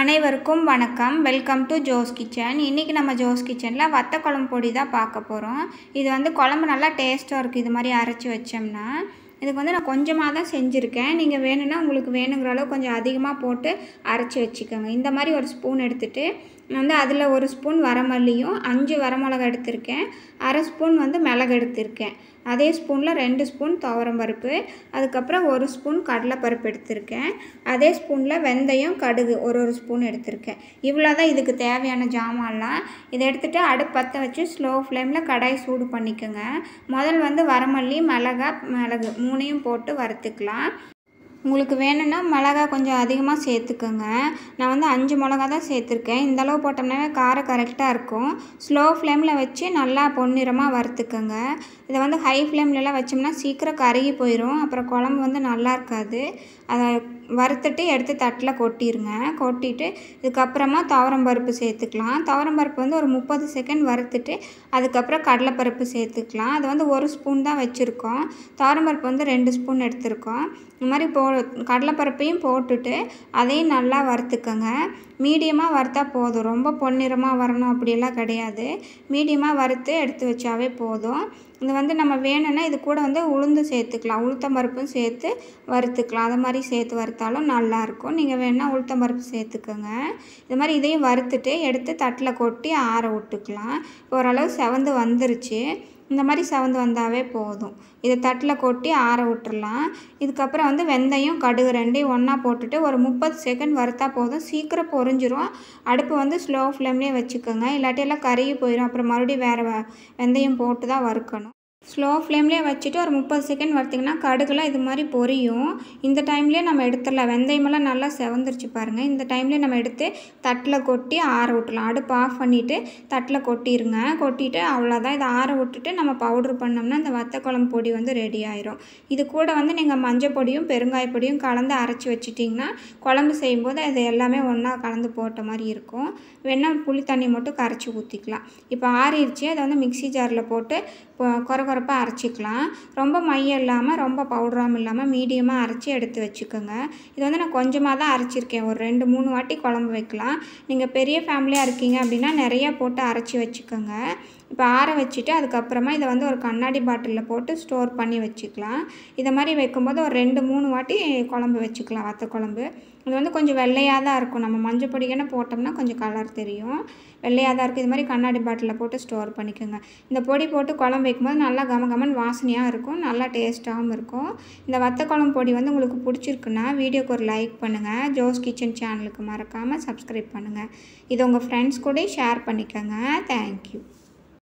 அனைவருக்கும் வணக்கம் welcome to Jose kitchen இன்றைக்கி நம்ம ஜோஸ் கிச்சனில் வத்த குழம்பு பொடி தான் பார்க்க போகிறோம் இது வந்து குழம்பு நல்லா டேஸ்ட்டாக இருக்குது இது மாதிரி அரைச்சி வச்சோம்னா இதுக்கு வந்து நான் கொஞ்சமாக தான் செஞ்சுருக்கேன் நீங்கள் வேணும்னா உங்களுக்கு வேணுங்கிற அளவு கொஞ்சம் அதிகமாக போட்டு அரைச்சி வச்சுக்கோங்க இந்த மாதிரி ஒரு ஸ்பூன் எடுத்துகிட்டு நான் வந்து அதில் ஒரு ஸ்பூன் வரமல்லியும் அஞ்சு வரமிளகா எடுத்திருக்கேன் அரை ஸ்பூன் வந்து மிளகு எடுத்திருக்கேன் அதே ஸ்பூனில் ரெண்டு ஸ்பூன் துவரம்பருப்பு அதுக்கப்புறம் ஒரு ஸ்பூன் கடலைப்பருப்பு எடுத்திருக்கேன் அதே ஸ்பூனில் வெந்தயம் கடுகு ஒரு ஒரு ஸ்பூன் எடுத்திருக்கேன் இவ்வளோ தான் இதுக்கு தேவையான ஜாமான்லாம் இதை எடுத்துகிட்டு அடுப்பு பற்ற வச்சு ஸ்லோ ஃப்ளேமில் கடாய் சூடு பண்ணிக்கோங்க முதல் வந்து வரமல்லி மிளகா மிளகு மூணையும் போட்டு வறுத்துக்கலாம் உங்களுக்கு வேணும்னா மிளகா கொஞ்சம் அதிகமாக சேர்த்துக்கோங்க நான் வந்து அஞ்சு மிளகா தான் சேர்த்துருக்கேன் இந்த அளவு போட்டோம்னாவே காரம் கரெக்டாக இருக்கும் ஸ்லோ ஃப்ளேமில் வச்சு நல்லா பொன்னிறமாக வறுத்துக்கோங்க இதை வந்து ஹை ஃப்ளேம்லலாம் வச்சோம்னா சீக்கிரம் கருகி போயிடும் அப்புறம் குழம்பு வந்து நல்லா இருக்காது அதை வறுத்துட்டு எடுத்து தட்டில் கொட்டிடுங்க கொட்டிட்டு இதுக்கப்புறமா துவரம் பருப்பு சேர்த்துக்கலாம் துவரம் பருப்பு வந்து ஒரு முப்பது செகண்ட் வறுத்துட்டு அதுக்கப்புறம் கடலைப்பருப்பு சேர்த்துக்கலாம் அது வந்து ஒரு ஸ்பூன் தான் வச்சுருக்கோம் துவரம் பருப்பு வந்து ரெண்டு ஸ்பூன் எடுத்திருக்கோம் இந்த மாதிரி போ கடலைப்பருப்பையும் போட்டுட்டு அதையும் நல்லா வறுத்துக்கோங்க மீடியமாக வறுத்தா போதும் ரொம்ப பொன்னிறமாக வரணும் அப்படியெல்லாம் கிடையாது மீடியமாக வறுத்து எடுத்து வச்சாவே போதும் இது வந்து நம்ம வேணும்னா இது கூட வந்து உளுந்து சேர்த்துக்கலாம் உளுத்தம் பருப்பும் சேர்த்து வறுத்துக்கலாம் அது மாதிரி சேர்த்து வறுத்தாலும் நல்லாயிருக்கும் நீங்கள் வேணால் உளுத்தம் பருப்பு சேர்த்துக்கோங்க இது மாதிரி இதையும் வறுத்துட்டு எடுத்து தட்டில் கொட்டி ஆற விட்டுக்கலாம் ஓரளவு செவந்து வந்துருச்சு இந்த மாதிரி செவந்து வந்தாவே போதும் இதை தட்டில் கொட்டி ஆற விட்டுறலாம் இதுக்கப்புறம் வந்து வெந்தயம் கடுகு ரெண்டையும் ஒன்றா போட்டுட்டு ஒரு முப்பது செகண்ட் வறுத்தா போதும் சீக்கிரம் பொரிஞ்சிரும் அடுப்பு வந்து ஸ்லோ ஃப்ளேம்லேயே வச்சுக்கோங்க இல்லாட்டி எல்லாம் கருகி போயிடும் அப்புறம் மறுபடியும் வேறு வெந்தயம் போட்டு தான் வறுக்கணும் ஸ்லோ ஃப்ளேம்லேயே வச்சுட்டு ஒரு முப்பது செகண்ட் வறுத்திங்கன்னா கடுகுலாம் இது மாதிரி பொரியும் இந்த டைம்லேயே நம்ம எடுத்துடலாம் வெந்தயமெல்லாம் நல்லா செவந்துருச்சு பாருங்கள் இந்த டைம்லேயே நம்ம எடுத்து தட்டில் கொட்டி ஆற விட்டுலாம் அடுப்பு ஆஃப் பண்ணிவிட்டு தட்டில் கொட்டிடுங்க கொட்டிட்டு அவ்வளோதான் இதை ஆற விட்டுட்டு நம்ம பவுட்ரு பண்ணோம்னா இந்த வத்த குழம்பு பொடி வந்து ரெடி ஆயிரும் இது கூட வந்து நீங்கள் மஞ்சள் பொடியும் பெருங்காய பொடியும் கலந்து அரைச்சி வச்சிட்டிங்கன்னா குழம்பு செய்யும்போது அது எல்லாமே ஒன்றா கலந்து போட்ட மாதிரி இருக்கும் வேணால் புளி தண்ணி மட்டும் கரைச்சி ஊற்றிக்கலாம் இப்போ ஆறிடுச்சு அதை வந்து மிக்சி ஜாரில் போட்டு குறை குறைப்பாக அரைச்சிக்கலாம் ரொம்ப மையம் இல்லாமல் ரொம்ப பவுடராகவும் இல்லாமல் மீடியமாக அரைச்சி எடுத்து வச்சுக்கோங்க இது வந்து நான் கொஞ்சமாக தான் அரைச்சிருக்கேன் ஒரு ரெண்டு மூணு வாட்டி குழம்பு வைக்கலாம் நீங்கள் பெரிய ஃபேமிலியாக இருக்கீங்க அப்படின்னா நிறையா போட்டு அரைச்சி வச்சுக்கோங்க இப்போ ஆற வச்சுட்டு அதுக்கப்புறமா இதை வந்து ஒரு கண்ணாடி பாட்டிலில் போட்டு ஸ்டோர் பண்ணி வச்சுக்கலாம் இதை மாதிரி வைக்கும்போது ஒரு ரெண்டு மூணு வாட்டி குழம்பு வச்சுக்கலாம் வத்த குழம்பு இது வந்து கொஞ்சம் வெள்ளையாக தான் இருக்கும் நம்ம மஞ்சள் பொடிக்கன்னு போட்டோம்னா கொஞ்சம் கலர் தெரியும் வெள்ளையாக தான் இருக்குது இது மாதிரி கண்ணாடி பாட்டிலில் போட்டு ஸ்டோர் பண்ணிக்கோங்க இந்த பொடி போட்டு குழம்பு வைக்கும்போது நல்லா கம கமன் வாசனையாக இருக்கும் நல்லா டேஸ்ட்டாகவும் இருக்கும் இந்த வத்த குழம்பு பொடி வந்து உங்களுக்கு பிடிச்சிருக்குன்னா வீடியோக்கு ஒரு லைக் பண்ணுங்கள் ஜோஸ் கிச்சன் சேனலுக்கு மறக்காமல் சப்ஸ்கிரைப் பண்ணுங்கள் இது உங்கள் ஃப்ரெண்ட்ஸ் கூட ஷேர் பண்ணிக்கோங்க தேங்க்யூ